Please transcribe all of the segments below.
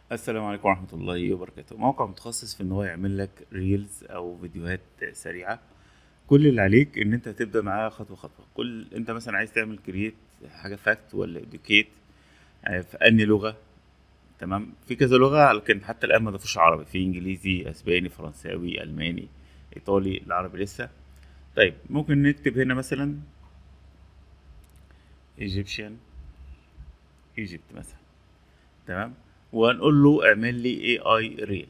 السلام عليكم ورحمة الله وبركاته موقع متخصص في ان هو يعمل لك ريلز او فيديوهات سريعة كل اللي عليك ان انت تبدأ معاه خطوة خطوة كل انت مثلا عايز تعمل كرييت حاجة فاكت ولا ادوكيت في انهي لغة تمام في كذا لغة لكن حتى الان ما ضافوش عربي في انجليزي اسباني فرنساوي الماني ايطالي العربي لسه طيب ممكن نكتب هنا مثلا ايجيبشن ايجيبت مثلا تمام وهنقول له اعمل لي اي اي ريل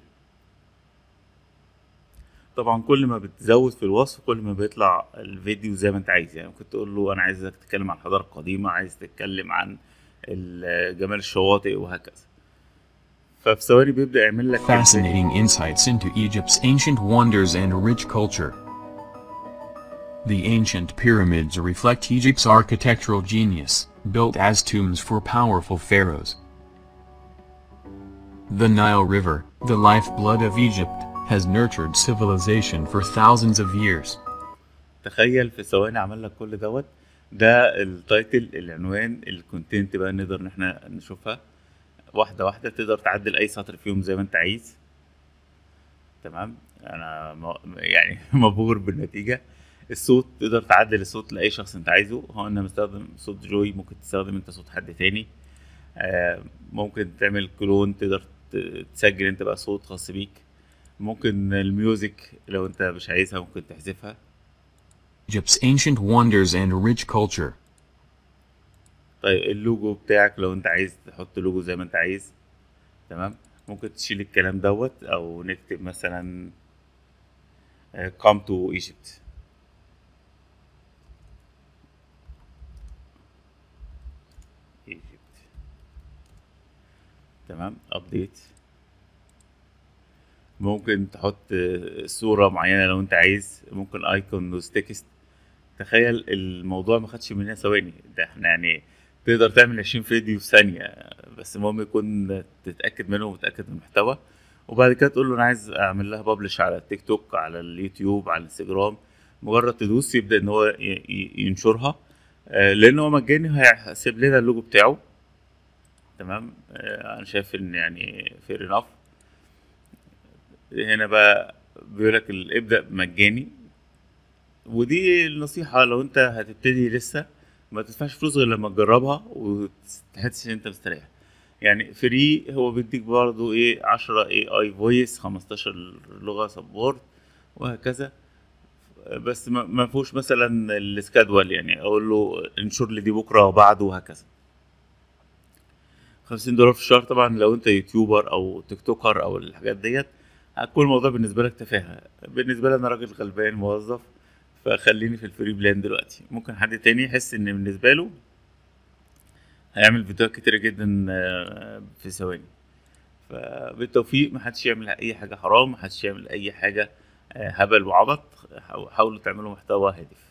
طبعا كل ما بتزود في الوصف كل ما بيطلع الفيديو زي ما انت عايز يعني ممكن تقول له انا عايزك تتكلم عن الحضاره القديمه عايز تتكلم عن ال- جمال الشواطئ وهكذا ففي ثواني بيبدا يعمل لك Fascinating insights into Egypt's ancient wonders and rich culture. The ancient pyramids reflect Egypt's architectural genius, built as tombs for powerful pharaohs. The Nile River, the lifeblood of Egypt, has nurtured civilization for thousands of years. تخيل في ثواني عمل لك كل دوت ده التايتل العنوان الكونتنت بقى نقدر ان احنا نشوفها واحده واحده تقدر تعدل اي سطر فيهم زي ما انت عايز تمام انا م- يعني مبهور بالنتيجه الصوت تقدر تعدل الصوت لاي شخص انت عايزه هو انا مستخدم صوت جوي ممكن تستخدم انت صوت حد تاني آه، ممكن تعمل كلون تقدر ت- تسجل انت بقى صوت خاص بيك ممكن الميوزك لو انت مش عايزها ممكن تحذفها Egypt's ancient wonders and rich culture. طيب اللوجو بتاعك لو انت عايز تحط لوجو زي ما انت عايز تمام ممكن تشيل الكلام دوت او نكتب مثلا آه، come to Egypt Egypt تمام ابديت ممكن تحط آه، صورة معينة لو انت عايز ممكن ايكون نوز تكست تخيل الموضوع ما خدش مننا ثواني ده احنا يعني تقدر تعمل 20 فيديو في ثانية بس المهم يكون تتأكد منه وتتأكد من المحتوى وبعد كده تقول له انا عايز اعمل لها ببلش على التيك توك على اليوتيوب على الانستجرام مجرد تدوس يبدأ ان هو ي- ي- ينشرها آه، لان هو مجاني هيحسب لنا اللوجو بتاعه تمام آه، انا شايف ان يعني فير انف هنا بقى بيقول لك ابدأ مجاني ودي النصيحة لو انت هتبتدي لسه ما تدفعش فلوس غير لما تجربها وتحس ان انت مستريح يعني فري هو بيديك برضه ايه 10 اي اي فويس 15 لغة سبورت وهكذا بس ما ما فيهوش مثلا السكادول يعني اقول له انشر لي دي بكره وبعده وهكذا 50 دولار في الشهر طبعا لو انت يوتيوبر او تيك توكر او الحاجات ديت هتكون الموضوع بالنسبه لك تفاهه بالنسبه لي انا راجل غلبان موظف فخليني في الفري بلان دلوقتي ممكن حد تاني يحس ان بالنسبه له هيعمل فيديوهات كتير جدا آه، في ثواني فبالتوفيق محدش يعمل اي حاجه حرام محدش يعمل اي حاجه آه، هبل وعبط حاولوا تعملوا محتوى هادف